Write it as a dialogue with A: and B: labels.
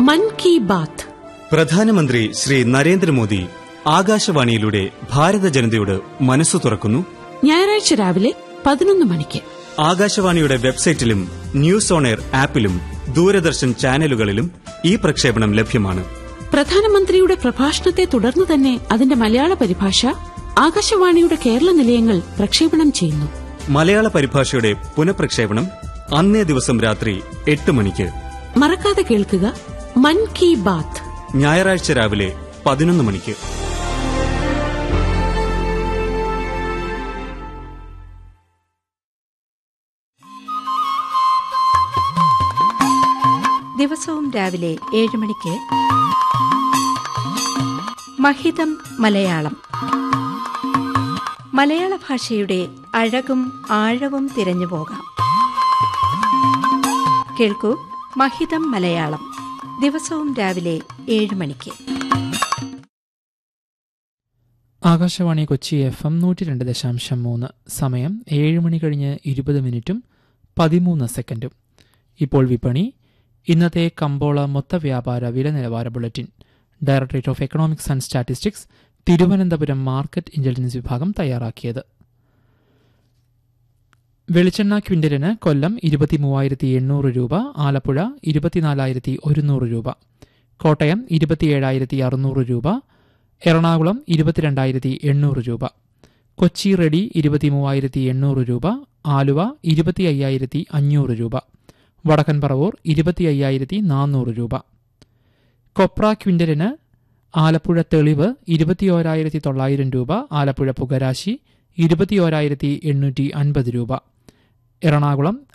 A: മൻ കി ബാത്ത്
B: പ്രധാനമന്ത്രി ശ്രീ നരേന്ദ്രമോദി ആകാശവാണിയിലൂടെ ഭാരത ജനതയോട് മനസ്സു തുറക്കുന്നു
A: ഞായറാഴ്ച രാവിലെ പതിനൊന്ന് മണിക്ക്
B: ആകാശവാണിയുടെ വെബ്സൈറ്റിലും ന്യൂസ് ഓൺ എയർ ആപ്പിലും ദൂരദർശൻ ചാനലുകളിലും ഈ പ്രക്ഷേപണം ലഭ്യമാണ്
A: പ്രധാനമന്ത്രിയുടെ പ്രഭാഷണത്തെ തുടർന്ന് തന്നെ അതിന്റെ മലയാള പരിഭാഷ ആകാശവാണിയുടെ കേരള നിലയങ്ങൾ പ്രക്ഷേപണം ചെയ്യുന്നു
B: മലയാള പരിഭാഷയുടെ പുനഃപ്രക്ഷേപണം അന്നേ ദിവസം രാത്രി എട്ട് മണിക്ക്
A: മറക്കാതെ കേൾക്കുക മൻ കി ബാത്ത്
B: ഞായറാഴ്ച രാവിലെ പതിനൊന്ന് മണിക്ക്
C: ദിവസവും രാവിലെ ഏഴ് മണിക്ക് മഹിതം മലയാളം മലയാള ഭാഷയുടെ അഴകും ആഴവും തിരഞ്ഞു പോകാം കേൾക്കൂ മഹിതം മലയാളം ദിവസവും രാവിലെ ഏഴ് മണിക്ക്
D: ആകാശവാണി കൊച്ചി എഫ് എം നൂറ്റി രണ്ട് ദശാംശം മൂന്ന് സമയം ഏഴ് മണി കഴിഞ്ഞ് ഇരുപത് മിനിറ്റും പതിമൂന്ന് സെക്കൻഡും ഇപ്പോൾ വിപണി ഇന്നത്തെ കമ്പോള മൊത്ത വ്യാപാര വില നിലവാര bulletin directorate of economics and statistics Thiruvananthapuram market intelligence വിഭാഗം തയ്യാറാക്കിയത് വെളിച്ചെണ്ണ ക്വിൻ്റലിന് കൊല്ലം ഇരുപത്തി മൂവായിരത്തി എണ്ണൂറ് രൂപ ആലപ്പുഴ ഇരുപത്തിനാലായിരത്തി ഒരുന്നൂറ് രൂപ കോട്ടയം ഇരുപത്തിയേഴായിരത്തി അറുന്നൂറ് രൂപ എറണാകുളം ഇരുപത്തിരണ്ടായിരത്തി എണ്ണൂറ് രൂപ കൊച്ചി റെഡി ഇരുപത്തി മൂവായിരത്തി എണ്ണൂറ് രൂപ ആലുവ ഇരുപത്തി അയ്യായിരത്തി അഞ്ഞൂറ് രൂപ വടക്കൻ പറവൂർ ഇരുപത്തി അയ്യായിരത്തി നാനൂറ് രൂപ കൊപ്ര ക്വിൻ്റലിന് ആലപ്പുഴ തെളിവ് ഇരുപത്തിയോരായിരത്തി തൊള്ളായിരം രൂപ ആലപ്പുഴ പുകരാശി ഇരുപത്തിയോരായിരത്തി എണ്ണൂറ്റി അൻപത് രൂപ എറണാകുളം